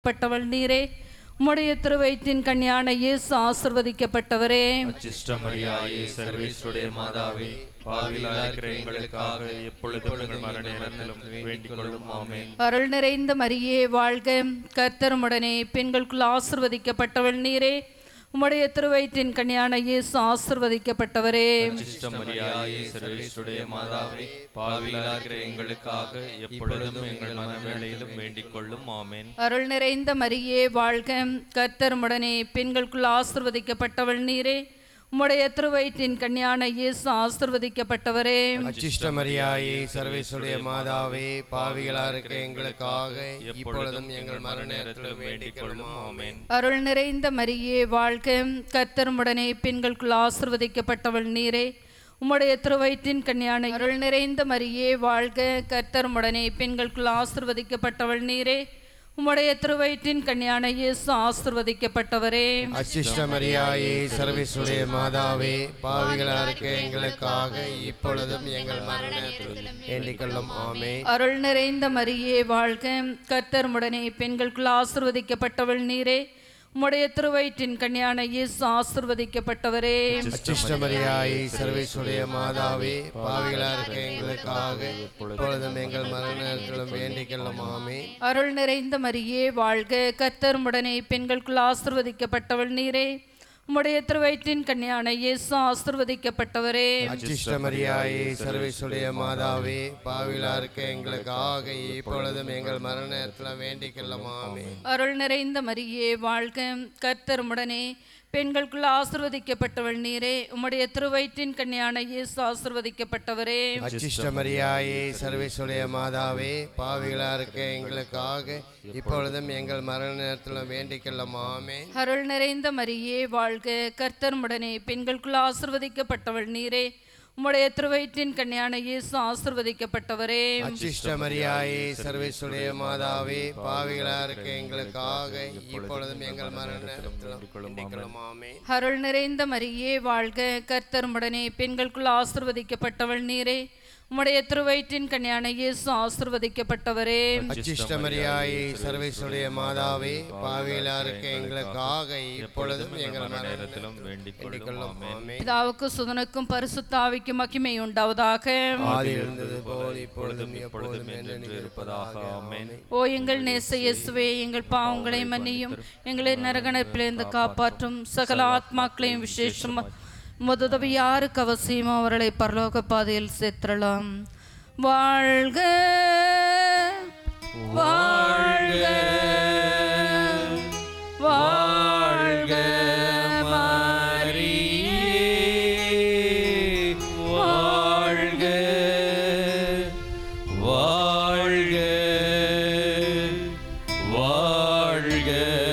பட்டவள் நீரே உம்முடைய திருவயிற்றின் கன்னியான இயேசு ஆசிர்வதிக்கப்பட்டவரே அச்சிஷ்டமரியாயே சர்வேஸ்வருடைய மாதாவே பாவிலாக இருக்கிற எங்களுக்காக எப்பொழுதும் எங்கள் மரண நேரத்திலும் வேண்டிக் கொள்ளும் ஆமென் அருள் நிறைந்த மரியே வாழ்க கர்த்தருமுடனே பெண்களுக்குள் ஆசிர்வதிக்கப்பட்டவள் நீரே உம்முடைய திருவயிற்றின் கன்னியான இயேசு ஆசிர்வதிக்கப்பட்டவரே அச்சிஷ்டமரியாயே சர்வேஸ்வருடைய மாதாவே பாவிலாக இருக்கிற எங்களுக்காக எப்பொழுதும் எங்கள் மரண வேளையிலும் வேண்டிக் கொள்ளும் ஆமென் அருள் நிறைந்த மரியே வாழ்க கர்த்தருமுடனே பெண்களுக்குள் ஆசிர்வதிக்கப்பட்டவள் நீரே உம்முடைய திருவயிற்றின் கன்னியான இயேசு ஆசிர்வதிக்கப்பட்டவரே அச்சிஷ்டமரியாயே சர்வேசுடைய மாதாவே பாவிகளா இருக்க எங்களுக்காக இப்பொழுதும் எங்கள் மரண நேரத்தில் வேண்டிக் கொள்ளும் ஆமென் அருள் நிறைந்த மரியே வாழ்க கர்த்தருமுடனே பெண்களுக்குள் ஆசிர்வதிக்கப்பட்டவள் நீரே உம்முடைய திருவயிற்றின் கன்னியான அருள் நிறைந்த மரியே வாழ்க கர்த்தருமுடனே பெண்களுக்குள் ஆசிர்வதிக்கப்பட்டவள் நீரே உம்முடைய திருவயிற்றின் கன்னியான இயேசு ஆசிர்வதிக்கப்பட்டவரே அச்சிஷ்டமரியாயே சர்வேசுடைய மாதாவே பாவிகளா இருக்க எங்களுக்காக இப்பொழுதும் எங்கள் மரண நேரத்தில் வேண்டிக் கொள்ளும் ஆமென் அருள் நிறைந்த மரியே வாழ்க கர்த்தருமுடனே பெண்களுக்குள் ஆசிர்வதிக்கப்பட்டவள் நீரே உம்முடைய திருவயிற்றின் கன்னியான இயேசு ஆசிர்வதிக்கப்பட்டவரே அச்சிஷ்டமரியாயே சர்வேசுடைய மாதாவே பாவிகளா இருக்க எங்களுக்காக இப்பொழுதும் எங்கள் மரண நேரத்திலும் வேண்டிக் கொள்ளும் ஆமென் அருள் நிறைந்த மரியே வாழ்க கர்த்தருமுடனே பெண்களுக்குள் ஆசிர்வதிக்கப்பட்டவள் நீரே உம்முடைய திருவயிற்றின் கன்னியான இயேசு ஆசிர்வதிக்கப்பட்டவரே அச்சிஷ்டமரியாயே சர்வேசுடைய மாதாவே பாவிகளா இருக்க எங்களுக்காக இப்பொழுதும் எங்கள் மரண நேரத்தில் வேண்டிக் கொள்ளும் ஆமென் அருள் நிறைந்த மரியே வாழ்க கர்த்தருமுடனே பெண்களுக்குள் ஆசிர்வதிக்கப்பட்டவள் நீரே உம்முடைய திருவயிற்றின் கன்னியான இயேசு ஆசிர்வதிக்கப்பட்டவரே அச்சிஷ்டமரியாயே சர்வேசுடைய மாதாவே பாவிகளா இருக்க எங்களுக்காக இப்பொழுதும் எங்கள் மரண நேரத்தில் வேண்டிக் கொள்ளும் ஆமென் அருள் நிறைந்த மரியே வாழ்க கர்த்தருமுடனே பெண்களுக்குள் ஆசிர்வதிக்கப்பட்டவள் நீரே உம்முடைய திருவயிற்றின் கன்னியான இயேசு ஆசிர்வதிக்கப்பட்டவரே அச்சிஷ்டமரியாயே சர்வேசுடைய மாதாவே பாவிகளா இருக்க எங்களுக்காக இப்பொழுதும் எங்கள் மரண நேரத்தில் வேண்டிக் கொள்ளும் ஆமென் அருள் நிறைந்த மரியே வாழ்க கர்த்தருமுடனே பெண்களுக்குள் ஆசிர்வதிக்கப்பட்டவள் நீரே உம்முடைய திருவயிற்றின் கன்னியான இயேசு ஆசிர்வதிக்கப்பட்டவரே அச்சிஷ்டமரியாயே சர்வேசுடைய மாதாவே பாவிகளா இருக்க எங்களுக்காக இப்பொழுதும் எங்கள் மரண நேரத்திலும் வேண்டிக் வேண்டிக் கொள்ளும் ஆமென் பிதாவுக்கு சுதனுக்கும் பரிசுத்தாவிக்கும் மகிமை உண்டாவதாக ஆதி இருந்தது போல் இப்பொழுதும் எப்பொழுதும் என்று இருப்பதாக ஆமென் ஓ எங்கள் நேச இயேசுவே எங்கள் பாவங்களை மன்னியும் எங்களை நரகணப்பிலிருந்து காப்பாற்றும் சகல ஆத்மாக்களையும் விசேஷம் முததவி யாருக்கு அவசியமோ அவர்களை பரலோக பாதையில் சேர்த்தலாம் வாழ்க வாழ்க வாழ்க வாழ்க வாழ்க வாழ்க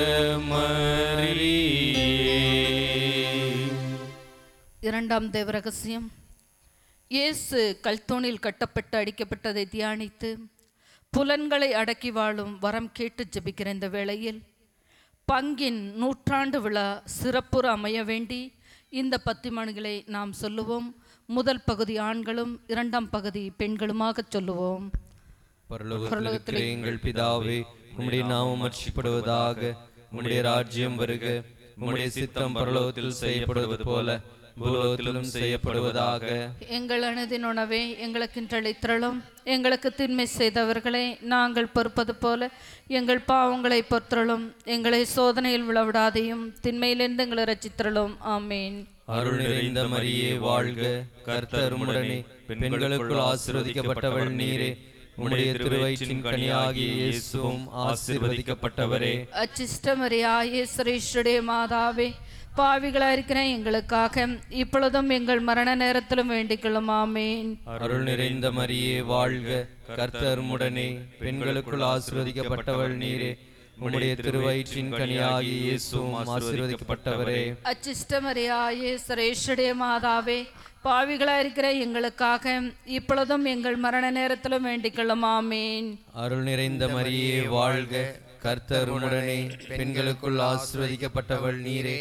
இரண்டாம் தேவ ரகசியம் இயேசு கல்தோனில் கட்டப்பட்டு அடிக்கப்பட்டதை தியானித்து புலன்களை அடக்கி வாழும் வரம் கேட்டு ஜெபிக்கிற இந்த வேளையில் பங்கின் நூற்றாண்டு விழா சிறப்புற அமைய வேண்டி இந்த பத்திமணிகளை நாம் சொல்லுவோம் முதல் பகுதி ஆண்களும் இரண்டாம் பகுதி பெண்களுமாக சொல்லுவோம் பரலோகத்தில் இருக்கிற எங்கள் பிதாவே உம்முடைய நாமம் அர்ச்சிப்படுவதாக உம்முடைய ராஜ்யம் வருக உம்முடைய சித்தம் பரலோகத்தில் செய்யப்படுவது போல பூலோகத்திலும் செய்யப்படுவதாக எங்கள் அனுதின் உணவை எங்களுக்கு இன்றளித்திரளும் எங்களுக்கு தின்மை செய்தவர்களை நாங்கள் பொறுப்பது போல எங்கள் பாவங்களை பொறுத்தருளும் எங்களை சோதனையில் விழவிடாதையும் திண்மையிலிருந்து எங்களை ரச்சித்திரளும் ஆமீன் அருள் நிறைந்த மரியே வாழ்க கர்த்தர் உம்முடனே பெண்களுக்குள் ஆசீர்வதிக்கப்பட்டவள் நீரே உம்முடைய திருவயிற்றின் கனியாகிய இயேசுவும் ஆசீர்வதிக்கப்பட்டவரே அச்சிஷ்டமரியாயே சுரேஷுடைய மாதாவே பாவிகளாக இருக்கிற எங்களுக்காக இப்பொழுதும் எங்கள் மரண நேரத்திலும் வேண்டிக்கொள்ளும் ஆமீன் அருள் நிறைந்த மரியே வாழ்க கர்த்தர் உம்முடனே பெண்களுக்குள் ஆசீர்வதிக்கப்பட்டவள் நீரே உம்முடைய திருவயிற்றின் கனியாகிய இயேசுவும் ஆசீர்வதிக்கப்பட்டவரே அச்சிஷ்டமரியாயே சுரேஷுடைய மாதாவே பாவிகளாக இருக்கிற எங்களுக்காக இப்பொழுதும் எங்கள் மரண நேரத்திலும் வேண்டிக்கொள்ளும் ஆமீன் அருள் நிறைந்த மரியே வாழ்க கர்த்தர் உம்முடனே பெண்களுக்குள் ஆசீர்வதிக்கப்பட்டவள் நீரே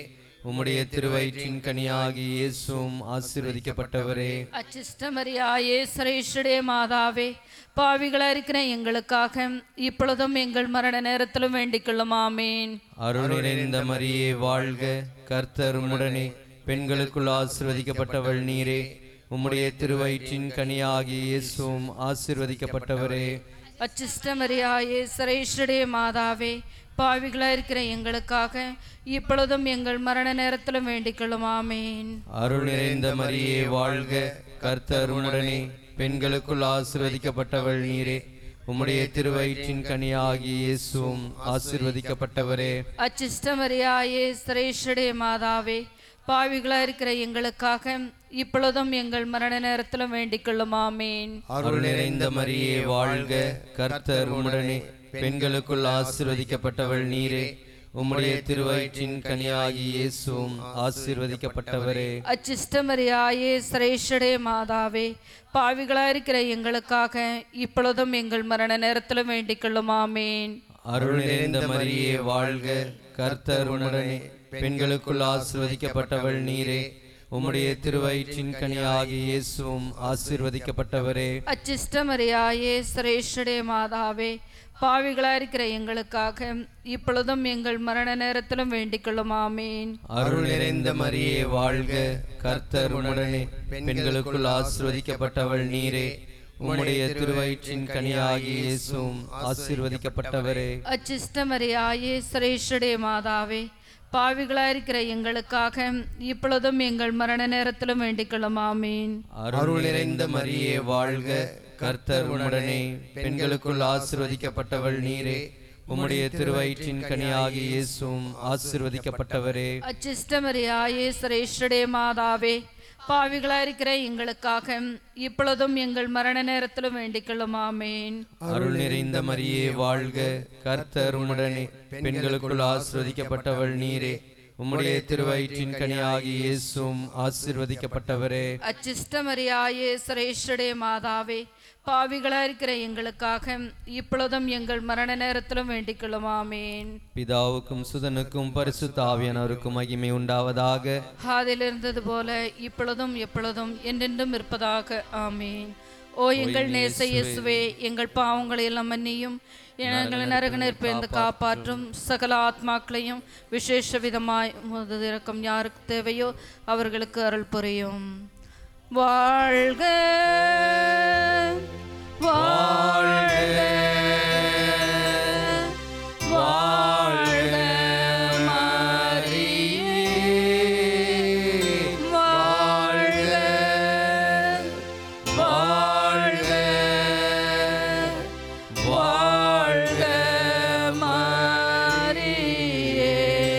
உம்முடைய திருவயிற்றின் கனியாகி இயேசுவும் ஆசீர்வதிக்கப்பட்டவரே அச்சிஷ்டமரியாயே சரேஷுடைய மாதாவே பாவிகளா இருக்கிற எங்களுக்காக இப்பொழுதும் எங்கள் மரண நேரத்திலும் வேண்டிக் கொள்ளும் ஆமேன் அருள் நிறைந்த மரியே வாழ்க கர்த்தர் உம்முடனே பெண்களுக்குள் ஆசீர்வதிக்கப்பட்டவள் நீரே உம்முடைய திருவயிற்றின் கனியாகி இயேசுவும் ஆசீர்வதிக்கப்பட்டவரே அச்சிஷ்டமரியாயே சரேஷுடைய மாதாவே பாவிகளா இருக்கிற எங்களுக்காக இப்பொழுதும் எங்கள் மரண நேரத்திலும் வேண்டிக் கொள்ளும் ஆமேன் அருள் நிறைந்த மரியே வாழ்க கர்த்தர் உம்முடனே பெண்களுக்குள் ஆசீர்வதிக்கப்பட்டவள் நீரே உம்முடைய திருவயிற்றின் கனியாகி இயேசுவும் ஆசீர்வதிக்கப்பட்டவரே அச்சிஷ்டமரியாயே சரேஷுடைய மாதாவே பாவிகளா இருக்கிற எங்களுக்காக இப்பொழுதும் எங்கள் மரண நேரத்திலும் வேண்டிக் கொள்ளும் ஆமேன் அருள் நிறைந்த மரியே வாழ்க கர்த்தர் உம்முடனே பெண்களுக்குள் ஆசீர்வதிக்கப்பட்டவள் நீரே உம்முடைய திருவயிற்றின் கனியாகி இயேசுவும் ஆசீர்வதிக்கப்பட்டவரே அச்சிஷ்டமரியாயே சரேஷுடைய மாதாவே பாவிகளா இருக்கிற எங்களுக்காக இப்பொழுதும் எங்கள் மரண நேரத்திலும் வேண்டிக் கொள்ளும் ஆமேன் அருள் நிறைந்த மரியே வாழ்க கர்த்தர் உம்முடனே பெண்களுக்குள் ஆசீர்வதிக்கப்பட்டவள் நீரே உம்முடைய திருவயிற்றின் கனியாகி இயேசுவும் ஆசீர்வதிக்கப்பட்டவரே அச்சிஷ்டமரியாயே சரேஷுடைய மாதாவே பாவிகளா இருக்கிற எங்களுக்காக இப்பொழுதும் எங்கள் மரண நேரத்திலும் வேண்டிக் கொள்ளும் ஆமேன் அருள் நிறைந்த மரியே வாழ்க கர்த்தர் உம்முடனே பெண்களுக்குள் ஆசீர்வதிக்கப்பட்டவள் நீரே உம்முடைய திருவயிற்றின் கனியாகி இயேசுவும் ஆசீர்வதிக்கப்பட்டவரே அச்சிஷ்டமரியாயே சரேஷுடைய மாதாவே பாவிகளா இருக்கிற எங்களுக்காக இப்பொழுதும் எங்கள் மரண நேரத்திலும் வேண்டிக் கொள்ளும் ஆமீன் அருள் நிறைந்த மரியே வாழ்க கர்த்தர் உம்முடனே பெண்களுக்குள் ஆசீர்வதிக்கப்பட்டவள் நீரே உம்முடைய திருவயிற்றின் கனியாகி இயேசுவும் ஆசீர்வதிக்கப்பட்டவரே அச்சிஷ்டமரியாயே சரேஷுடைய மாதாவே பாவிகளா இருக்கிற எங்களுக்காக இப்பொழுதும் எங்கள் மரண நேரத்திலும் வேண்டிக் கொள்ளும் ஆமீன் அருள் நிறைந்த மரியே வாழ்க கர்த்தர் உம்முடனே பெண்களுக்குள் ஆசீர்வதிக்கப்பட்டவள் நீரே உம்முடைய திருவயிற்றின் கனியாகி இயேசுவும் ஆசீர்வதிக்கப்பட்டவரே அச்சிஷ்டமரியாயே சரேஷுடைய மாதாவே பாவிகளா இருக்கிற எங்களுக்காக இப்பொழுதும் எங்கள் மரண நேரத்திலும் வேண்டிக் கொள்ளும் ஆமீன் பிதாவுக்கும் சுதனுக்கும் பரிசுத்த ஆவியானவருக்கும் மகிமை உண்டாவதாக ஆதில் இருந்தது போல இப்பொழுதும் எப்பொழுதும் என்றென்றும் இருப்பதாக ஆமீன் ஓ எங்கள் நேச இயேசுவே எங்கள் பாவங்களை எல்லாம் மன்னியும் எங்களை நரக நெருப்பிலிருந்து காப்பாற்றும் சகல ஆத்மாக்களையும் விசேஷ விதமாய் உமது இரக்கம் யாருக்கு தேவையோ அவர்களுக்கு அருள் புரியும் வாழ்க வாழ்க வாழ்க மரியே வாழ்க வாழ்க வாழ்க மரியே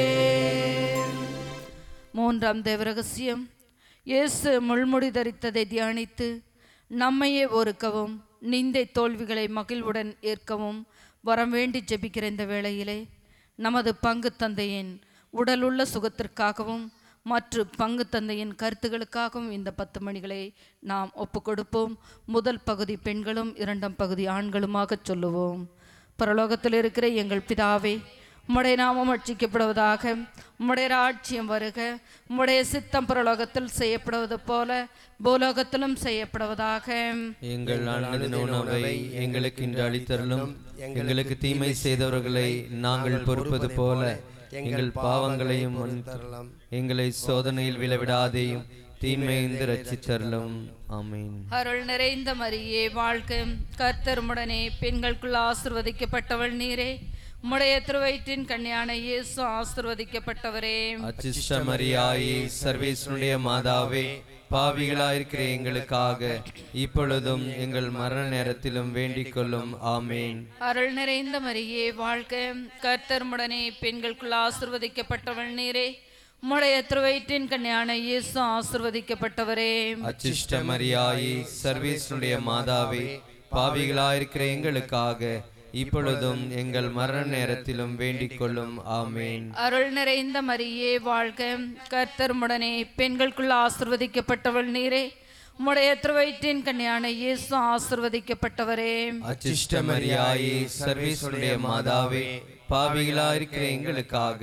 மூன்றாம் தேவரகசியம் இயேசு முள்முடி தரித்ததை தியானித்து நம்மையே ஒருக்கவும் நிந்தை தோல்விகளை மகிழ்வுடன் ஏற்கவும் வரம் வேண்டி ஜெபிக்கிற இந்த வேளையிலே நமது பங்கு தந்தையின் உடலுள்ள சுகத்திற்காகவும் மற்றும் பங்கு தந்தையின் கருத்துகளுக்காகவும் இந்த பத்து மணிகளை நாம் ஒப்பு கொடுப்போம் முதல் பகுதி பெண்களும் இரண்டாம் பகுதி ஆண்களுமாக சொல்லுவோம் பரலோகத்தில் இருக்கிற எங்கள் பிதாவே உம்முடைய நாமம் அர்ச்சிக்கப்படுவதாக உம்முடைய ராட்சியம் வருக உம்முடைய சித்தம் பரலோகத்தில் செய்யப்படுவது போல பூலோகத்திலும் செய்யப்படுவதாக எங்கள் அண்ணன் உணவை எங்களுக்கு இன்று அளித்தருளும் எங்களுக்கு தீமை செய்தவர்களை நாங்கள் பொறுப்பது போல எங்கள் பாவங்களையும் மன்னித்தருளும் எங்களை சோதனையில் விழவிடாதேயும் தீமையிருந்து ரட்சித்தருளும் ஆமீன் அருள் நிறைந்த மரியே வாழ்க கர்த்தருமுடனே பெண்களுக்குள் ஆசிர்வதிக்கப்பட்டவள் நீரே உம்முடைய திருவயிற்றின் கன்னியான இயேசு ஆசிர்வதிக்கப்பட்டவரே அச்சிஷ்ட மரியாயே சர்வேசனுடைய மாதாவே பாவிகளாயிருக்கிற எங்களுக்காக இப்பொழுதும் எங்கள் மரண நேரத்திலும் வேண்டிக் கொள்ளும் ஆமேன் அருள் நிறைந்த மரியே வாழ்க கர்த்தருமுடனே பெண்களுக்குள் ஆசிர்வதிக்கப்பட்டவள் நீரே உம்முடைய திருவயிற்றின் கன்னியான இயேசு ஆசிர்வதிக்கப்பட்டவரே அச்சிஷ்ட மரியாயே சர்வேசனுடைய மாதாவே பாவிகளாயிருக்கிற எங்களுக்காக இப்பொழுதும் எங்கள் மரண நேரத்திலும் வேண்டிக் கொள்ளும் ஆமேன் அருள் நிறைந்த மரியே வாழ்க கர்த்தருமுடனே பெண்களுக்குள் ஆசிர்வதிக்கப்பட்டவள் நீரே உம்முடைய திருவயிற்றின் கன்னியான இயேசு ஆசிர்வதிக்கப்பட்டவரே அச்சிஷ்ட மரியாயே சர்வேசனுடைய மாதாவே பாவிகளாயிருக்கிற எங்களுக்காக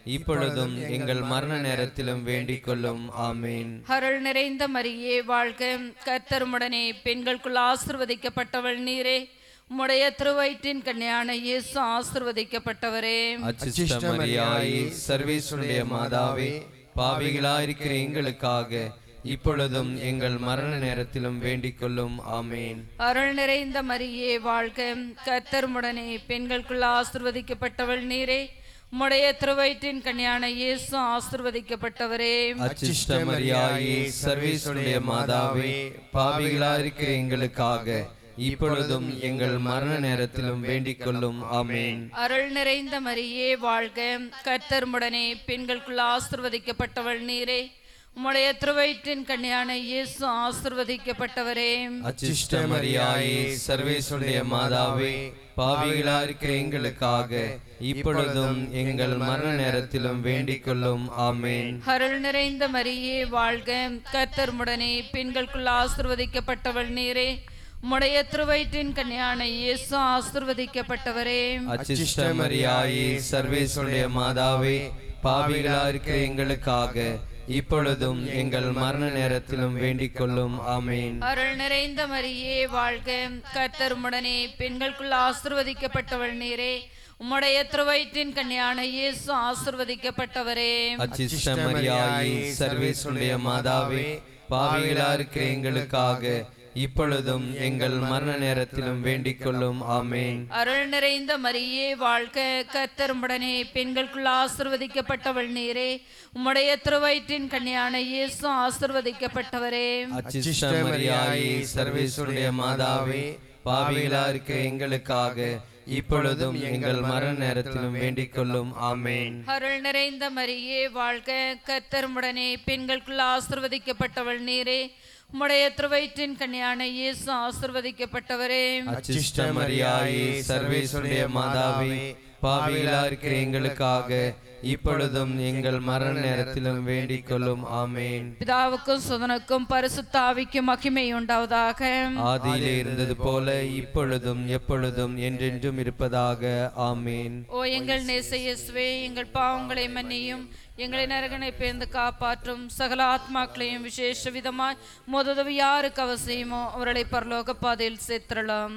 இப்பொழுதும் எங்கள் மரண நேரத்திலும் வேண்டிக் கொள்ளும் ஆமேன் அருள் நிறைந்த மரியே வாழ்க கர்த்தருமுடனே பெண்களுக்குள் ஆசிர்வதிக்கப்பட்டவள் நீரே உம்முடைய திருவயிற்றின் கன்னியான இயேசு ஆசிர்வதிக்கப்பட்டவரே அச்சிஷ்ட மரியாயே சர்வேசுடைய மாதாவே பாவிகளாயிருக்கிற எங்களுக்காக இப்பொழுதும் எங்கள் மரண நேரத்திலும் வேண்டிக் கொள்ளும் ஆமேன் அருள் நிறைந்த மரியே வாழ்க கர்த்தருமுடனே பெண்களுக்குள் ஆசிர்வதிக்கப்பட்டவள் நீரே உம்முடைய திருவயிற்றின் கன்னியான இயேசு ஆசிர்வதிக்கப்பட்டவரே அச்சிஷ்ட மரியாயே சர்வேசுடைய மாதாவே பாவிகளாயிருக்கிற எங்களுக்காக இப்பொழுதும் எங்கள் மரண நேரத்திலும் வேண்டிக் கொள்ளும் ஆமேன் அருள் நிறைந்த மரியே வாழ்க கர்த்தருமுடனே பெண்களுக்குள் ஆசிர்வதிக்கப்பட்டவள் நீரே உம்முடைய திருவயிற்றின் கன்னியான இயேசு ஆசிர்வதிக்கப்பட்டவரே அச்சிஷ்ட மரியாயே சர்வேசுடைய மாதாவே பாவிகளாயிருக்கிற எங்களுக்காக இப்பொழுதும் எங்கள் மரண நேரத்திலும் வேண்டிக் கொள்ளும் ஆமேன் அருள் நிறைந்த மரியே வாழ்க கர்த்தருமுடனே பெண்களுக்குள் ஆசிர்வதிக்கப்பட்டவள் நீரே உம்முடைய திருவயிற்றின் கன்னியான இயேசு ஆசிர்வதிக்கப்பட்டவரே அச்சிஷ்ட மரியாயே சர்வேசுடைய மாதாவே பாவிகளாயிருக்கிற எங்களுக்காக இப்பொழுதும் எங்கள் மரண நேரத்திலும் வேண்டிக் கொள்ளும் ஆமேன் அருள் நிறைந்த மரியே வாழ்க கர்த்தருமுடனே பெண்களுக்குள் ஆசிர்வதிக்கப்பட்டவள் நீரே உம்முடைய திருவயிற்றின் கன்னியான இயேசு ஆசிர்வதிக்கப்பட்டவரே அச்சிஷ்ட மரியாயே சர்வேசுடைய மாதாவே பாவிகளாயிருக்கிற எங்களுக்காக இப்பொழுதும் எங்கள் மரண நேரத்திலும் வேண்டிக் கொள்ளும் ஆமேன் அருள் நிறைந்த மரியே வாழ்க கர்த்தருமுடனே பெண்களுக்குள் ஆசிர்வதிக்கப்பட்டவள் நீரே உம்முடைய திருவயிற்றின் கன்னியான இயேசு ஆசிர்வதிக்கப்பட்டவரே அச்சிஷ்ட மரியாயே சர்வேசுடைய மாதாவே பாவிகளாயிருக்கிற எங்களுக்காக இப்பொழுதும் எங்கள் மரண நேரத்திலும் வேண்டிக் கொள்ளும் ஆமேன் அருள் நிறைந்த மரியே வாழ்க கர்த்தருமுடனே பெண்களுக்குள் ஆசிர்வதிக்கப்பட்டவள் நீரே உம்முடைய திருவயிற்றின் கன்னியான இயேசு ஆசிர்வதிக்கப்பட்டவரே அச்சிஷ்ட மரியாயே சர்வேசுடைய மாதாவே பாவிகளாயிருக்கிற எங்களுக்காக இப்பொழுதும் எங்கள் மரண நேரத்திலும் வேண்டிக் கொள்ளும் ஆமேன் பிதாவுக்கும் சுதனுக்கும் பரிசுத்தாவிக்கும் மகிமை உண்டாவதாக ஆதியிலே இருந்தது போல இப்பொழுதும் எப்பொழுதும் என்றென்றும் இருப்பதாக ஆமேன் ஓ எங்கள் நேசையஸ்வே எங்கள் பாவங்களை மன்னியும் எங்களை நரகனை பேர்ந்து காப்பாற்றும் சகல ஆத்மாக்களையும் விசேஷ விதமாய் முததவி யாருக்கு அவசியமோ அவர்களை பரலோக பாதையில் சேர்த்திடலாம்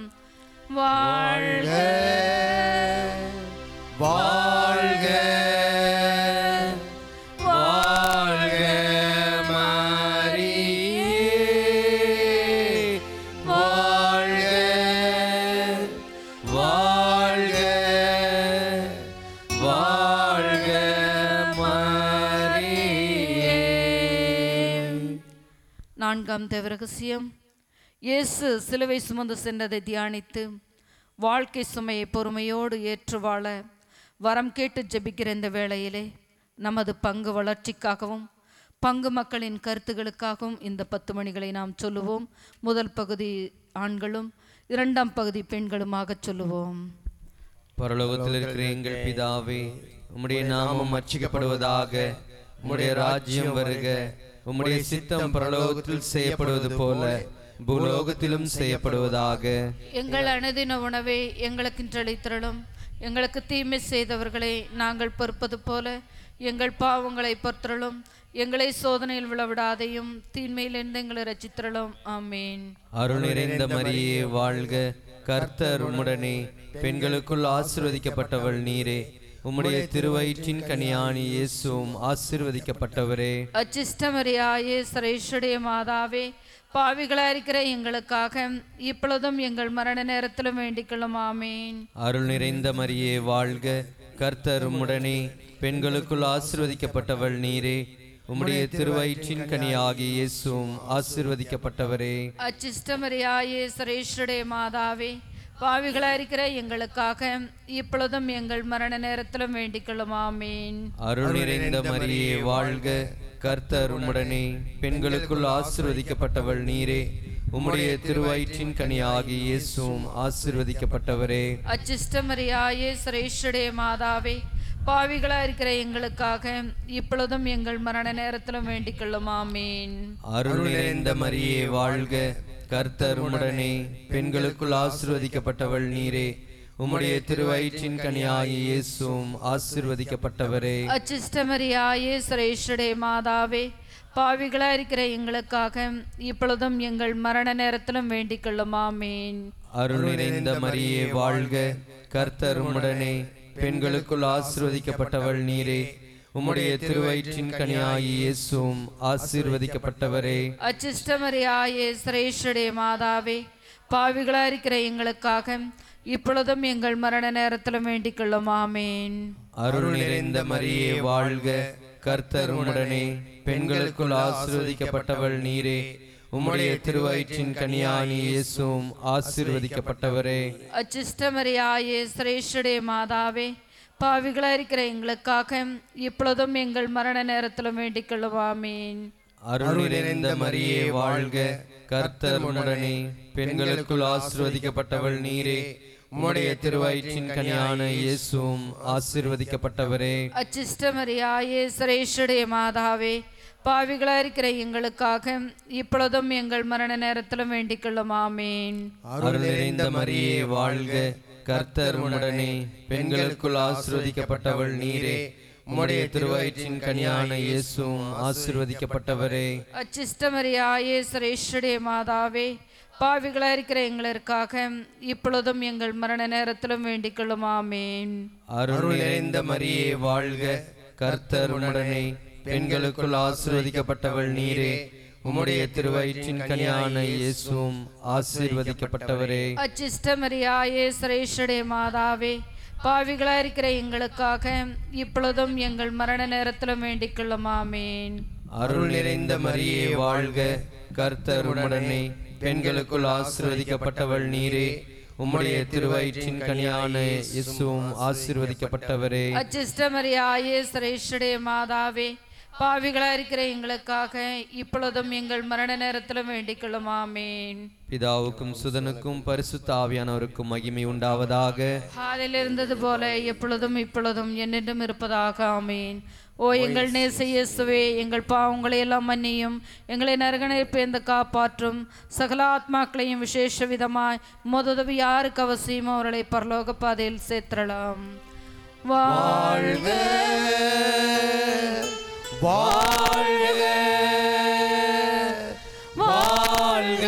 வாழ்க வாழ்க வாழ்க மரியே வாழ்க வாழ்க வாழ்க மரியே நான்காம் தேவரகசியம் இயேசு சிலுவை சுமந்து சென்றதை தியானித்து வாழ்க்கை சுமையை பொறுமையோடு ஏற்று வாழ வரம் கேட்டு ஜெபிக்கிற இந்த வேளையிலே நமது பங்கு வளர்ச்சிக்காகவும் பங்கு மக்களின் கருத்துகளுக்காகவும் இந்த பத்து மணிகளை நாம் சொல்லுவோம் முதல் பகுதி ஆண்களும் இரண்டாம் பகுதி பெண்களுமாக சொல்லுவோம் பரலோகத்தில் இருக்கிற எங்கள் பிதாவே உம்முடைய நாமம் அர்ச்சிக்கப்படுவதாக உம்முடைய ராஜ்யம் வருக உம்முடைய சித்தம் பரலோகத்தில் செய்யப்படுவது போல பூலோகத்திலும் செய்யப்படுவதாக எங்கள் அனுதின உணவை எங்களுக்கு இன்றளித்திரளும் எங்களுக்கு தீமை செய்தவர்களை நாங்கள் பொறுப்பது போல எங்கள் பாவங்களை பொறுத்தரலும் எங்களை சோதனையில் விழவிடாதையும் தீமையிலிருந்து எங்களை ரச்சித்திரளும் ஆமீன் அருள் நிறைந்த மரியே வாழ்க கர்த்தர் உம்முடனே பெண்களுக்குள் ஆசீர்வதிக்கப்பட்டவள் நீரே உம்முடைய திருவயிற்றின் கனியானி இயேசுவும் ஆசீர்வதிக்கப்பட்டவரே அச்சிஷ்டமரியாயே சரேஷுடைய மாதாவே பாவிகளாக இருக்கிற எங்களுக்காக இப்பொழுதும் எங்கள் மரண நேரத்திலும் வேண்டிக்கொள்ளும் ஆமீன் அருள் நிறைந்த மரியே வாழ்க கர்த்தர் உம்முடனே பெண்களுக்குள் ஆசீர்வதிக்கப்பட்டவள் நீரே உம்முடைய திருவயிற்றின் கனியாகிய இயேசுவும் ஆசீர்வதிக்கப்பட்டவரே அச்சிஷ்டமரியாயே சரேஷுடைய மாதாவே பாவிகளாக இருக்கிற எங்களுக்காக இப்பொழுதும் எங்கள் மரண நேரத்திலும் வேண்டிக்கொள்ளும் ஆமீன் அருள் நிறைந்த மரியே வாழ்க கர்த்தர் உம்முடனே பெண்களுக்குள் ஆசீர்வதிக்கப்பட்டவள் நீரே உம்முடைய திருவயிற்றின் கனியாகிய இயேசுவும் ஆசீர்வதிக்கப்பட்டவரே அச்சிஷ்டமரியாயே சரேஷுடைய மாதாவே பாவிகளாக இருக்கிற எங்களுக்காக இப்பொழுதும் எங்கள் மரண நேரத்திலும் வேண்டிக்கொள்ளும் ஆமீன் அருள் நிறைந்த மரியே வாழ்க கர்த்தர் உம்முடனே பெண்களுக்குள் ஆசீர்வதிக்கப்பட்டவள் நீரே உம்முடைய திருவயிற்றின் கனியாகி இயேசுவும் ஆசிர்வதிக்கப்பட்டவரே அச்சிஷ்டமரியாயே சுரேஷுடைய மாதாவே பாவிகளா இருக்கிற எங்களுக்காக இப்பொழுதும் எங்கள் மரண நேரத்திலும் வேண்டிக் கொள்ளும் ஆமேன் அருள் நிறைந்த மரியே வாழ்க கர்த்தர் உம்முடனே பெண்களுக்குள் ஆசிர்வதிக்கப்பட்டவள் நீரே உம்முடைய திருவயிற்றின் கனியாகி இயேசுவும் ஆசீர்வதிக்கப்பட்டவரே அச்சிஷ்டமரியாயே சுரேஷுடைய மாதாவே பாவிகளா இருக்கிற எங்களுக்காக இப்பொழுதும் எங்கள் மரண நேரத்திலும் வேண்டிக் கொள்ளும் ஆமேன் அருள் நிறைந்த மரியே வாழ்க கர்த்தர் உம்முடனே பெண்களுக்குள் ஆசீர்வதிக்கப்பட்டவள் நீரே உம்முடைய திருவயிற்றின் கனியாகி இயேசுவும் ஆசீர்வதிக்கப்பட்டவரே அச்சிஷ்டமரியாயே சுரேஷுடைய மாதாவே பாவிகளா இருக்கிற எங்களுக்காக இப்பொழுதும் எங்கள் மரண நேரத்திலும் வேண்டிக் கொள்ளும் ஆமேன் அருள் நிறைந்த மரியே வாழ்க கர்த்தர் உம்முடனே பெண்களுக்குள் ஆசீர்வதிக்கப்பட்டவள் நீரே உம்முடைய திருவயிற்றின் கனியான இயேசுவும் ஆசீர்வதிக்கப்பட்டவரே அச்சிஷ்டமரியாயே சுரேஷுடைய மாதாவே பாவிகளா இருக்கிற எங்களுக்காக இப்பொழுதும் எங்கள் மரண நேரத்திலும் வேண்டிக் கொள்ளும் ஆமேன் அருள் நிறைந்த மரியே வாழ்க கர்த்தர் உம்முடனே பெண்களுக்குள் ஆசீர்வதிக்கப்பட்டவள் நீரே உம்முடைய திருவயிற்றின் கனியான இயேசுவும் ஆசீர்வதிக்கப்பட்டவரே அச்சிஷ்டமரியாயே சுரேஷுடைய மாதாவே பாவிகளா இருக்கிற எங்களுக்காக இப்பொழுதும் எங்கள் மரண நேரத்திலும் வேண்டிக் கொள்ளும் ஆமேன் அருள் நிறைந்த மரியே வாழ்க கர்த்தர் உம்முடனே பெண்களுக்குள் ஆசீர்வதிக்கப்பட்டவள் நீரே உம்முடைய திருவயிற்றின் கனியான இயேசுவும் ஆசீர்வதிக்கப்பட்டவரே அச்சிஷ்டமரியாயே சுரேஷுடைய மாதாவே பாவிகளா இருக்கிற எங்களுக்காக இப்பொழுதும் எங்கள் மரண நேரத்திலும் வேண்டிக் கொள்ளும் ஆமேன் அருள் நிறைந்த மரியே வாழ்க கர்த்தர் உம்முடனே பெண்களுக்குள் ஆசீர்வதிக்கப்பட்டவள் நீரே உம்முடைய திருவயிற்றின் கனியான இயேசுவும் ஆசீர்வதிக்கப்பட்டவரே அச்சிஷ்டமரியாயே சுரேஷுடைய மாதாவே பாவிகளா இருக்கிற எங்களுக்காக இப்பொழுதும் எங்கள் மரண நேரத்திலும் வேண்டிக் கொள்ளும் ஆமேன் பிதாவுக்கும் சுதனுக்கும் பரிசுத்த ஆவியானவருக்கும் மகிமை உண்டாவதாக ஆதில் இருந்தது போல எப்பொழுதும் இப்பொழுதும் என்னென்றும் இருப்பதாக ஆமேன் ஓ எங்கள் நேச இயேசுவே எங்கள் பாவங்களை எல்லாம் மன்னியும் எங்களை நரகனை பேர்ந்து காப்பாற்றும் சகல ஆத்மாக்களையும் விசேஷ விதமாய் முததவி யாருக்கு அவசியமோ அவர்களை பரலோக பாதையில் சேர்த்திடலாம் வாழ்க வாழ்க வாழ்க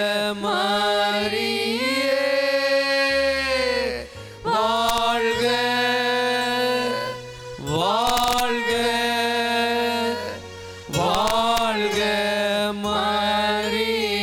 மரியே வாழ்க வாழ்க வாழ்க மரியே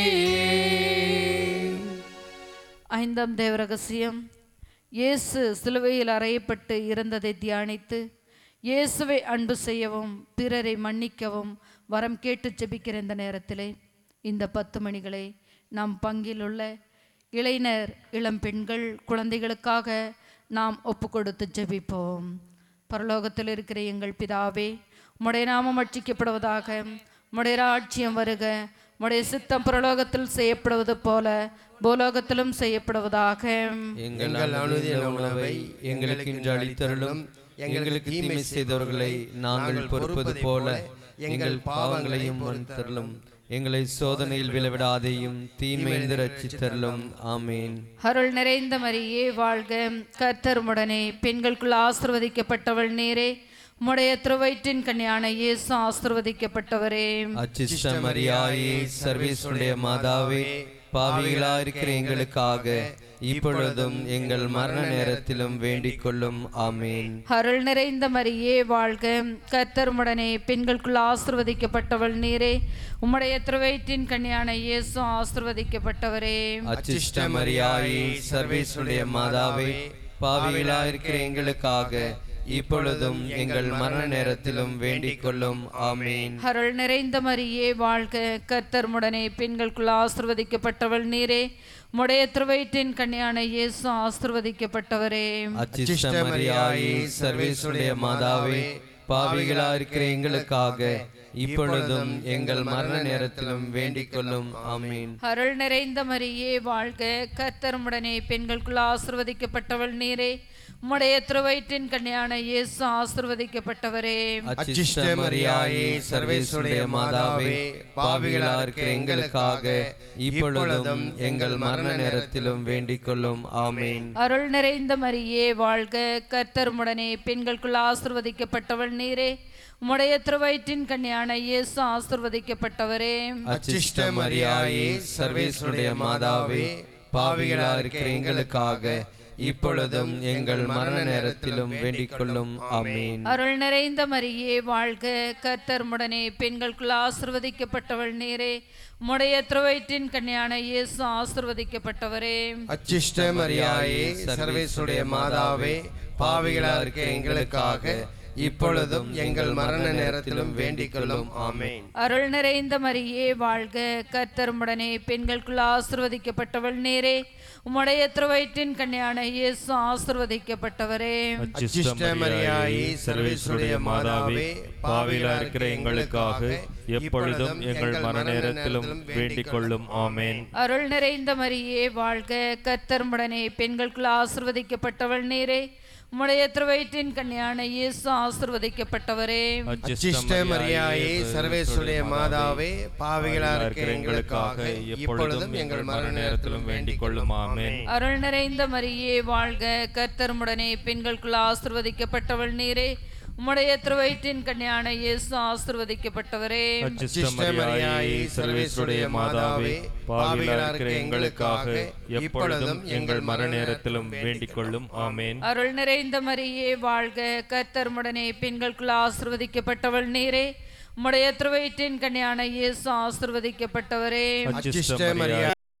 ஐந்தாம் தேவ ரகசியம் இயேசு சிலுவையில் அறையப்பட்டு இறந்ததை தியானித்து இயேசுவை அன்பு செய்யவும் பிறரை மன்னிக்கவும் வரம் கேட்டு ஜெபிக்கிற இந்த நேரத்திலே இந்த பத்து மணிகளை நம் பங்கில் உள்ள இளைஞர் இளம் பெண்கள் குழந்தைகளுக்காக நாம் ஒப்பு கொடுத்து ஜெபிப்போம் பரலோகத்தில் இருக்கிற எங்கள் பிதாவே உம்முடைய நாமம் அர்ச்சிக்கப்படுவதாக உம்முடைய ராட்சியம் வருக உம்முடைய சித்தம் பரலோகத்தில் செய்யப்படுவது போல பூலோகத்திலும் செய்யப்படுவதாக எங்கள் அனுதின உணவை எங்களுக்கு இன்று அளித்தருளும் எங்களுக்கு தீமை செய்தவர்களை நாங்கள் பொறுப்பது போல எங்கள் பாவங்களையும் மன்னித்தருளும் எங்களை சோதனையில் விளைவிடாதையும் தீமைந்து ரட்சித்தருளும் ஆமேன் அருள் நிறைந்த மரியே வாழ்க கர்த்தர் உடனே பெண்களுக்குள் ஆசிர்வதிக்கப்பட்டவள் நீரே உம்முடைய திருவயிற்றின் கன்னியான இயேசு ஆசிர்வதிக்கப்பட்டவரே அச்சிஷ்ட மரியாயே சர்வேஸ்வருடைய மாதாவே பாவிகளா இருக்கிற எங்களுக்காக இப்பொழுதும் எங்கள் மரண நேரத்திலும் வேண்டிக் கொள்ளும் ஆமேன் அருள் நிறைந்த மரியே வாழ்க கர்த்தர் உடனே பெண்களுக்குள் ஆசிர்வதிக்கப்பட்டவள் நீரே உம்முடைய திருவயிற்றின் கன்னியான இயேசு ஆசிர்வதிக்கப்பட்டவரே அச்சிஷ்ட மரியாயே சர்வேஸ்வருடைய மாதாவே பாவிகளா இருக்கிற எங்களுக்காக இப்பொழுதும் எங்கள் மரண நேரத்திலும் வேண்டிக் கொள்ளும் ஆமேன் அருள் நிறைந்த மரியே வாழ்க கர்த்தர் உடனே பெண்களுக்குள் ஆசிர்வதிக்கப்பட்டவள் நீரே உம்முடைய திருவயிற்றின் கன்னியான இயேசு ஆசிர்வதிக்கப்பட்டவரே அச்சிஷ்ட மரியாயே சர்வேஸ்வருடைய மாதாவே பாவிகளா இருக்கிற எங்களுக்காக இப்பொழுதும் எங்கள் மரண நேரத்திலும் வேண்டிக் கொள்ளும் ஆமீன் அருள் நிறைந்த மரியே வாழ்க கர்த்தர் உடனே பெண்களுக்குள் ஆசிர்வதிக்கப்பட்டவள் நீரே உம்முடைய திருவயிற்றின் கன்னியான இயேசு ஆசிர்வதிக்கப்பட்டவரே அச்சிஷ்ட மரியாயே சர்வேசுடைய மாதாவே பாவிகளா இருக்கிற எங்களுக்காக இப்பொழுதும் எங்கள் மரண நேரத்திலும் வேண்டிக் கொள்ளும் ஆமேன் அருள் நிறைந்த மரியே வாழ்க கர்த்தர் உடனே பெண்களுக்குள் ஆசிர்வதிக்கப்பட்டவள் நீரே உம்முடைய திருவயிற்றின் கன்னியான இயேசு ஆசிர்வதிக்கப்பட்டவரே அச்சிஷ்ட மரியாயே சர்வேசுடைய மாதாவே பாவிகளா இருக்கிற எங்களுக்காக இப்பொழுதும் எங்கள் மரண நேரத்திலும் வேண்டிக் கொள்ளும் ஆமேன் அருள் நிறைந்த மரியே வாழ்க கர்த்தர் உடனே பெண்களுக்குள் ஆசிர்வதிக்கப்பட்டவள் நீரே உம்முடைய திருவயிற்றின் கன்னியான இயேசு ஆசிர்வதிக்கப்பட்டவரே அச்சிஷ்ட மரியாயே சர்வேசுடைய மாதாவே பாவிகளா இருக்கிற எங்களுக்காக இப்பொழுதும் எங்கள் மரண நேரத்திலும் வேண்டிக் கொள்ளும் ஆமேன் அருள் நிறைந்த மரியே வாழ்க கர்த்தர் உடனே பெண்களுக்குள் ஆசிர்வதிக்கப்பட்டவள் நீரே உம்முடைய திருவயிற்றின் கன்னியான இயேசு ஆசிர்வதிக்கப்பட்டவரே அச்சிஷ்ட மரியாயே சர்வேசுடைய மாதாவே பாவிலா இருக்கிற எங்களுக்காக எப்பொழுதும் எங்கள் மரண நேரத்திலும் வேண்டிக் கொள்ளும் ஆமேன் அருள் நிறைந்த மரியே வாழ்க கர்த்தர் உடனே பெண்களுக்குள் ஆசிர்வதிக்கப்பட்டவள் நீரே உம்முடைய திருவயிற்றின் கன்னியான இயேசு ஆசிர்வதிக்கப்பட்டவரே அச்சிஷ்ட மரியாயே சர்வேசுடைய மாதாவே பாவிகளா இருக்கிற எங்களுக்காக இப்பொழுதும் எங்கள் மரண நேரத்திலும் வேண்டிக் கொள்ளும் ஆமேன் அருள் நிறைந்த மரியே வாழ்க கர்த்தர் உடனே பெண்களுக்குள் ஆசிர்வதிக்கப்பட்டவள் நீரே உம்முடைய திருவயிற்றின் கன்னியான இயேசு ஆசிர்வதிக்கப்பட்டவரே அச்சிஷ்ட மரியாயே சர்வேசுடைய மாதாவே பாவிலா இருக்கிற எங்களுக்காக எப்பொழுதும் எங்கள் மரண நேரத்திலும் வேண்டிக் கொள்ளும் ஆமேன் அருள் நிறைந்த மரியே வாழ்க கர்த்தர் உடனே பெண்களுக்குள் ஆசிர்வதிக்கப்பட்டவள் நீரே உம்முடைய திருவயிற்றின் கன்னியான இயேசு ஆசிர்வதிக்கப்பட்டவரே அச்சிஷ்ட மரியாயே